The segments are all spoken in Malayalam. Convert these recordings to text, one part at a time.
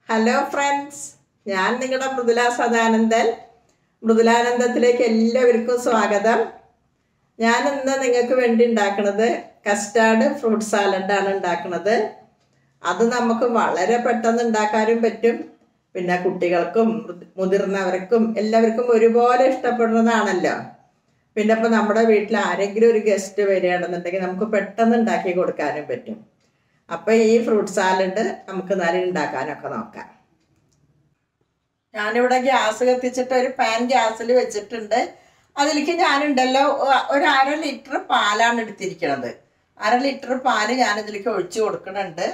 ഹലോ ഫ്രണ്ട്സ് ഞാൻ നിങ്ങളുടെ മൃദുല സദാനന്ദൻ മൃദുലാനന്ദത്തിലേക്ക് എല്ലാവർക്കും സ്വാഗതം ഞാൻ ഇന്ന് നിങ്ങൾക്ക് വേണ്ടി ഉണ്ടാക്കുന്നത് കസ്റ്റാർഡ് ഫ്രൂട്ട് സാലഡാണ് ഉണ്ടാക്കുന്നത് അത് നമുക്ക് വളരെ പെട്ടെന്ന് ഉണ്ടാക്കാനും പറ്റും പിന്നെ കുട്ടികൾക്കും മുതി- മുതിർന്നവർക്കും എല്ലാവർക്കും ഒരുപോലെ ഇഷ്ടപ്പെടുന്നതാണല്ലോ പിന്നെ ഇപ്പോൾ നമ്മുടെ വീട്ടിൽ ആരെങ്കിലും ഒരു ഗസ്റ്റ് വരികയാണെന്നുണ്ടെങ്കിൽ നമുക്ക് പെട്ടെന്ന് ഉണ്ടാക്കി കൊടുക്കാനും പറ്റും അപ്പോൾ ഈ ഫ്രൂട്ട് സാലഡ് നമുക്ക് നല്ല ഉണ്ടാക്കാനൊക്കെ നോക്കാം ഞാനിവിടെ ഗ്യാസ് കത്തിച്ചിട്ട് ഒരു പാൻ ഗ്യാസിൽ വെച്ചിട്ടുണ്ട് അതിലേക്ക് ഞാനുണ്ടല്ലോ ഒ- ഒരു അര ലിറ്റർ പാലാണ് എടുത്തിരിക്കുന്നത് അര ലിറ്റർ പാല് ഞാനിതിലേക്ക് ഒഴിച്ചു കൊടുക്കുന്നുണ്ട്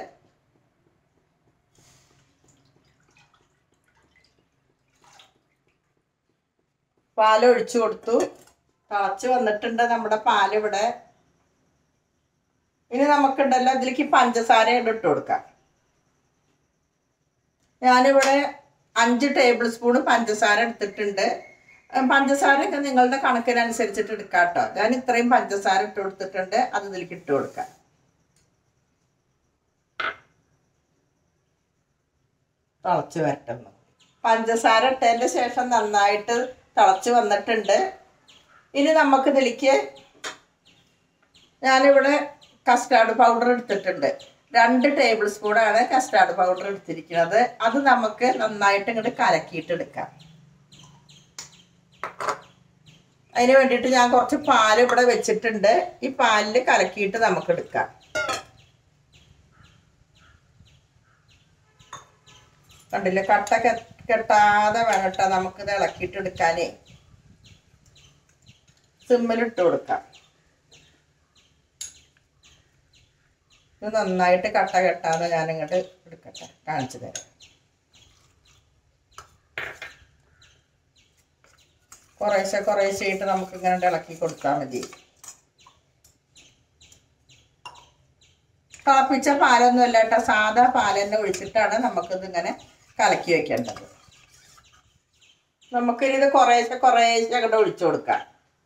പാൽ ഒഴിച്ചു കൊടുത്തു തിളച്ച് വന്നിട്ടുണ്ട് നമ്മുടെ പാല് ഇവിടെ ഇനി നമുക്കുണ്ടല്ലോ ഇതിലേക്ക് പഞ്ചസാര ഇട്ട് കൊടുക്കാം ഞാനിവിടെ അഞ്ച് ടേബിൾ സ്പൂൺ പഞ്ചസാര എടുത്തിട്ടുണ്ട് ഉം, പഞ്ചസാരയൊക്കെ നിങ്ങളുടെ കണക്കിനനുസരിച്ചിട്ട് എടുക്കാം കേട്ടോ ഞാൻ ഇത്രയും പഞ്ചസാര ഇട്ട് കൊടുത്തിട്ടുണ്ട് അത് ഇതിലേക്ക് ഇട്ട് കൊടുക്കാം തിളച്ച് വരട്ടുന്നു പഞ്ചസാര ഇട്ടതിൻ്റെ ശേഷം നന്നായിട്ട് തിളച്ച് വന്നിട്ടുണ്ട് ഇനി നമുക്ക് ഇതിലേക്ക് ഞാനിവിടെ കസ്റ്റാർഡ് പൗഡർ എടുത്തിട്ടുണ്ട് രണ്ട് ടേബിൾ സ്പൂണാണ് കസ്റ്റാർഡ് പൗഡർ എടുത്തിരിക്കുന്നത് അത് നമുക്ക് നന്നായിട്ട് ഇങ്ങോട്ട് കലക്കിയിട്ട് എടുക്കാം അതിന് വേണ്ടിയിട്ട് ഞാൻ കുറച്ച് പാൽ ഇവിടെ വെച്ചിട്ടുണ്ട് ഈ പാലിൽ കലക്കിയിട്ട് നമുക്ക് എടുക്കാം കണ്ടില്ലേ കട്ട കെ- കെട്ടാതെ വേണം കേട്ടോ നമുക്കിത് ഇളക്കിയിട്ട് എടുക്കാനേ സിമ്മിലിട്ട് കൊടുക്കാം ഇത് നന്നായിട്ട് കട്ട കെട്ടാതെ ഞാൻ ഇങ്ങോട്ട് എടുക്കട്ടെ കാണിച്ചു തരാം കുറേശ്ശെ കുറേശ്ശെ ആയിട്ട് നമുക്ക് ഇങ്ങനെ ഇളക്കി കൊടുത്താൽ മതി തിളപ്പിച്ച പാലൊന്നും അല്ല കേട്ടോ സാധാ പാൽ തന്നെ ഒഴിച്ചിട്ടാണ് നമുക്കിത് ഇങ്ങനെ കലക്കി വെക്കേണ്ടത് നമുക്കിനി ഇത് കുറേശ്ശെ കുറേശ്ശെ അങ്ങോട്ട് ഒഴിച്ചു കൊടുക്കാം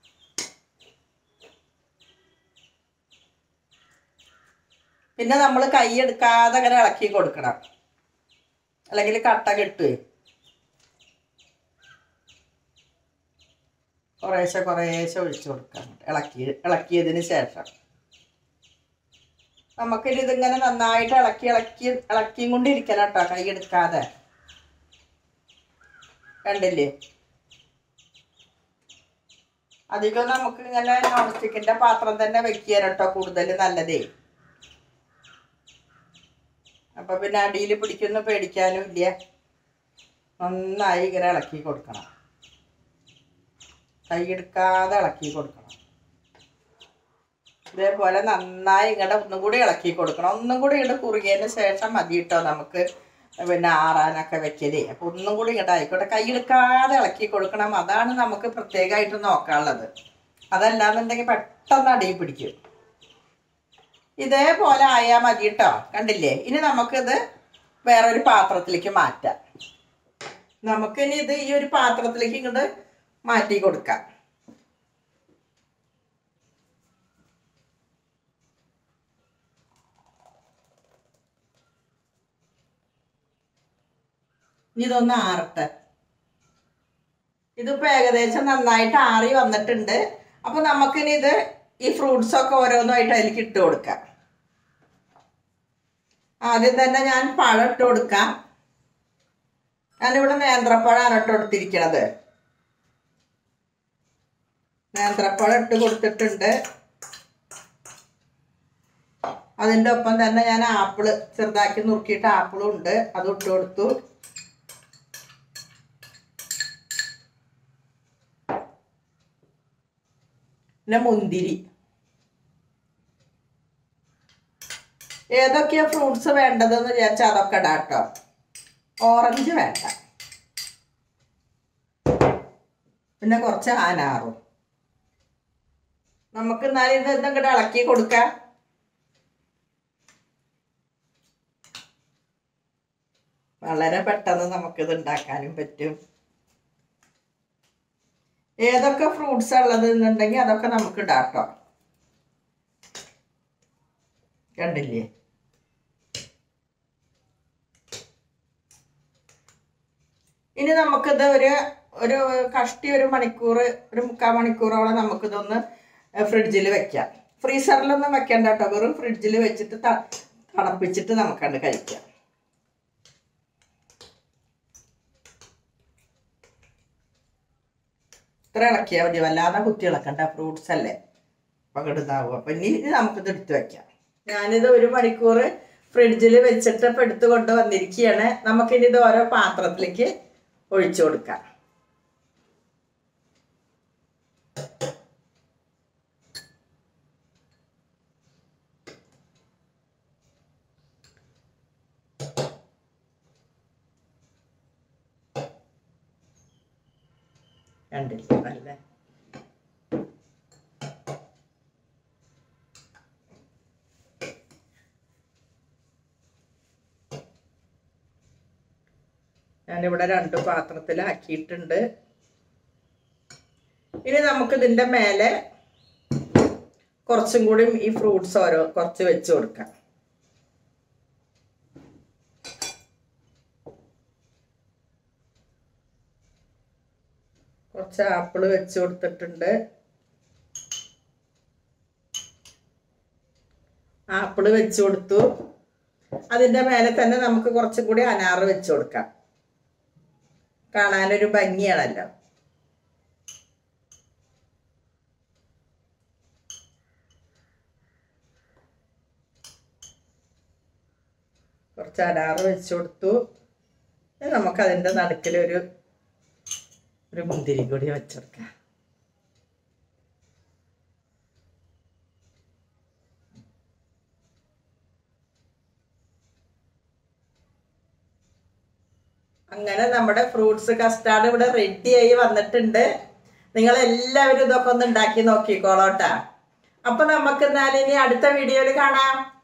പിന്നെ നമ്മൾ കൈ എടുക്കാതെ അങ്ങനെ ഇളക്കി കൊടുക്കണം അല്ലെങ്കിൽ കട്ട കെട്ടുവേ കുറേശ്ശെ കുറേശ്ശെ ഒഴിച്ചു കൊടുക്കാം ഇളക്കി ഇളക്കിയതിന് ശേഷം നമുക്കിനി ഇതിങ്ങനെ നന്നായിട്ട് ഇളക്കി ഇളക്കി ഇളക്കിയും കൊണ്ടിരിക്കണം കേട്ടോ കൈ എടുക്കാതെ കണ്ടില്ലേ അധികം നമുക്ക് ഇങ്ങനെ നോൺ സ്റ്റിക്കിന്റെ പാത്രം തന്നെ വെക്കുക കേട്ടോ കൂടുതൽ നല്ലതേ അപ്പൊ പിന്നെ അടിയിൽ പിടിക്കുന്ന പേടിക്കാനും ഇല്ല നന്നായി ഇങ്ങനെ ഇളക്കി കൊടുക്കണം കൈ എടുക്കാതെ ഇളക്കി കൊടുക്കണം ഇതേപോലെ നന്നായി ഇങ്ങടെ ഒന്നും കൂടി ഇളക്കി കൊടുക്കണം ഒന്നും കൂടി ഇങ്ങോട്ട് കുറുകിയതിന് ശേഷം മതി കേട്ടോ നമുക്ക് പിന്നെ ആറാനൊക്കെ വെക്കലേ അപ്പൊ ഒന്നും കൂടി ഇങ്ങോട്ട് ആയിക്കോട്ടെ കൈ എടുക്കാതെ ഇളക്കി കൊടുക്കണം അതാണ് നമുക്ക് പ്രത്യേകമായിട്ട് നോക്കാനുള്ളത് അതല്ലാന്നുണ്ടെങ്കിൽ പെട്ടെന്ന് അടിയിൽ പിടിക്കും ഇതേപോലെ ആയാൽ മതി കേട്ടോ കണ്ടില്ലേ ഇനി നമുക്കിത് വേറൊരു പാത്രത്തിലേക്ക് മാറ്റാം നമുക്കിനി ഇത് ഈ ഒരു പാത്രത്തിലേക്ക് ഇങ്ങോട്ട് മാറ്റി കൊടുക്കാം ഇനി ഇതൊന്ന് ആറട്ടെ ഇതിപ്പോ ഏകദേശം നന്നായിട്ട് ആറി വന്നിട്ടുണ്ട് അപ്പൊ നമുക്കിനി ഇത് ഈ ഫ്രൂട്ട്സ് ഒക്കെ ഓരോന്നായിട്ട് അതിലേക്ക് ഇട്ട് കൊടുക്കാം ആദ്യം തന്നെ ഞാൻ പഴം ഇട്ട് കൊടുക്കാം ഞാനിവിടെ നേന്ത്രപ്പഴമാണ് ഇട്ട് കൊടുത്തിരിക്കണത് നേന്ത്രപ്പഴം ഇട്ട് കൊടുത്തിട്ടുണ്ട് അതിൻ്റെ ഒപ്പം തന്നെ ഞാൻ ആപ്പിള് ചെറുതാക്കി നുറുക്കിയിട്ട് ആപ്പിളും ഉണ്ട് അതും ഇട്ട് കൊടുത്തു പിന്നെ മുന്തിരി ഏതൊക്കെയാ ഫ്രൂട്ട്സ് വേണ്ടതെന്ന് വിചാരിച്ചാൽ അതൊക്കെ ഇടാം കേട്ടോ ഓറഞ്ച് വേണ്ട പിന്നെ കുറച്ച് അനാറും നമുക്ക് എന്നാലും ഇത് ഇതങ്ങോട്ട് ഇളക്കി കൊടുക്കാം വളരെ പെട്ടെന്ന് നമുക്കിത് ഉണ്ടാക്കാനും പറ്റും ഏതൊക്കെ ഫ്രൂട്ട്സ് ഉള്ളത് എന്നുണ്ടെങ്കിൽ അതൊക്കെ നമുക്ക് ഇടാം കേട്ടോ കണ്ടില്ലേ ഇനി നമുക്കിത് ഒരു ഒരു കഷ്ടി ഒരു മണിക്കൂർ ഒരു മുക്കാൽ മണിക്കൂറോളം നമുക്കിതൊന്ന് ഫ്രിഡ്ജിൽ വെക്കാം ഫ്രീസറിലൊന്നും വെക്കണ്ട കേട്ടോ വെറും ഫ്രിഡ്ജിൽ വെച്ചിട്ട് ത- തണുപ്പിച്ചിട്ട് നമുക്കത് കഴിക്കാം ഇത്ര ഇളക്കിയാൽ മതി വല്ലാതെ കുത്തി ഇളക്കണ്ട ഫ്രൂട്ട്സ് അല്ലേ പകടുന്നാവും അപ്പം ഇനി ഇനി നമുക്കിത് എടുത്ത് വെക്കാം ഞാനിത് ഒരു മണിക്കൂർ ഫ്രിഡ്ജിൽ വെച്ചിട്ട് ഇപ്പം എടുത്ത് കൊണ്ട് വന്നിരിക്കുകയാണ് നമുക്കിനി ഇത് ഓരോ പാത്രത്തിലേക്ക് ഒഴിച്ചു കൊടുക്കാം കണ്ടില്ലേ നല്ല ഞാനിവിടെ രണ്ട് പാത്രത്തിലാക്കിയിട്ടുണ്ട് ഇനി നമുക്ക് ഇതിൻ്റെ മേലെ കുറച്ചും കൂടി ഈ ഫ്രൂട്ട്സ് ഓരോ കുറച്ച് വെച്ച് കൊടുക്കാം കുറച്ച് ആപ്പിള് വെച്ച് കൊടുത്തിട്ടുണ്ട് ആപ്പിള് വെച്ച് കൊടുത്തു അതിൻ്റെ മേലെ തന്നെ നമുക്ക് കുറച്ചും കൂടി അനാറ് വെച്ച് കൊടുക്കാം കാണാനൊരു ഭംഗിയാണല്ലോ കുറച്ച് അനാറ് വെച്ച് കൊടുത്തു ഇനി നമുക്ക് അതിൻ്റെ നടുക്കിലൊരു ഒരു മുന്തിരി കൂടി വെച്ചെടുക്കാം അങ്ങനെ നമ്മുടെ ഫ്രൂട്ട്സ് കസ്റ്റാർഡ് ഇവിടെ റെഡിയായി വന്നിട്ടുണ്ട് നിങ്ങൾ എല്ലാവരും ഇതൊക്കെ ഒന്ന് ഉണ്ടാക്കി നോക്കിക്കോളോട്ടാ അപ്പൊ നമുക്ക് എന്നാലും ഇനി അടുത്ത വീഡിയോയിൽ കാണാം